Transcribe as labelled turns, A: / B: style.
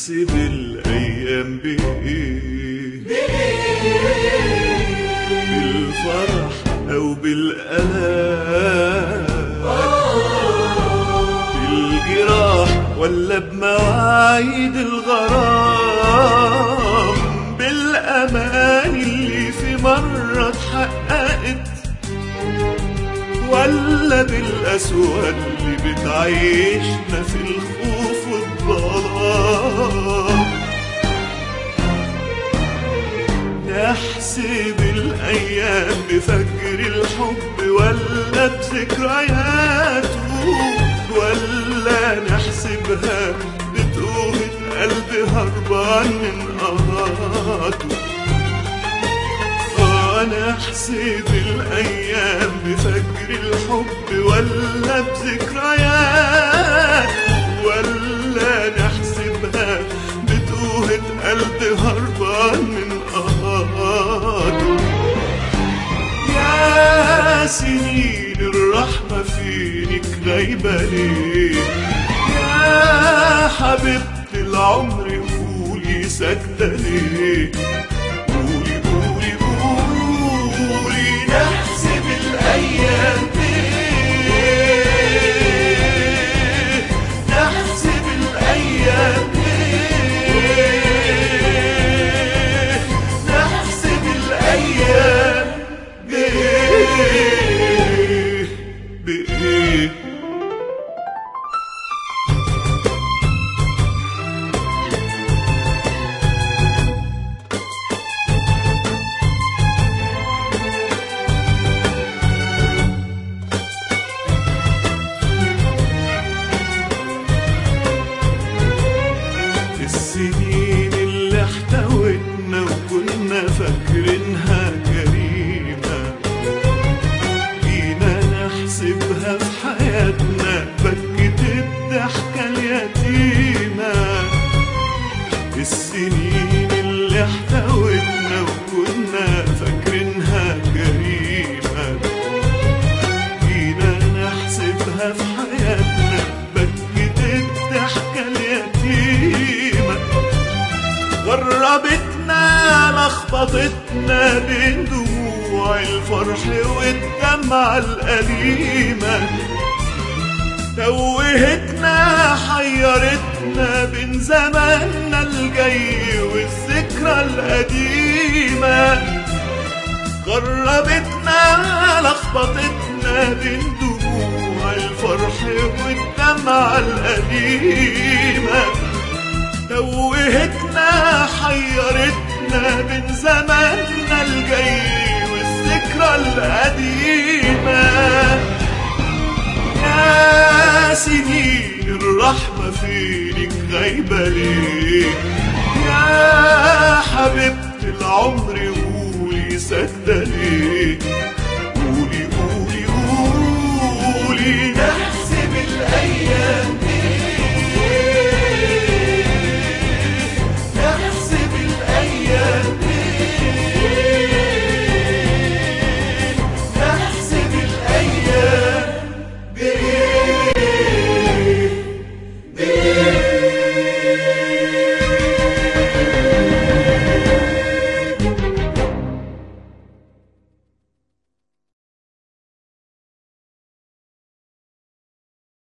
A: نحسب الأيام بإيه بالفرح أو بالألام بالجراح ولا بمواعيد الغرام بالأمان اللي في مرة اتحققت ولا بالأسوأ اللي بتعيشنا في الخوف والظلام نحسب الأيام بفجر الحب ولا بذكرياته ولا نحسبها بتوهة قلب هربان من قهاته نحسب الأيام بفجر الحب ولا بذكريات ولا نحسبها بتوهة قلب هربان من قهاته يا سنين الرحمة فينك غايبة ليه يا حبيبتي العمر قولي ساكتة ليه قولي قولي قولي نحسب الأيام ليه نحسب الأيام ليه نحسب الأيام بإيه بإيه السنين اللي احتوتنا وكنا فاكرينها كريمة جينا نحسبها في حياتنا بكت الضحكة اليتيمة السنين اللي احتوتنا وكنا فاكرينها كريمة جينا نحسبها في حياتنا بكت الضحكة اليتيمة غربتنا لخبطتنا بين دموع الفرح والدمعة الأليمة توهتنا حيرتنا بين زماننا الجاي والذكرى القديمة غربتنا لخبطتنا بين دموع الفرح والدمعة القديمة توهتنا حيرتنا بين زماننا الجاي والذكرى القديمة يا سنين الرحمة فينك غايبة ليه يا حبيبتي العمر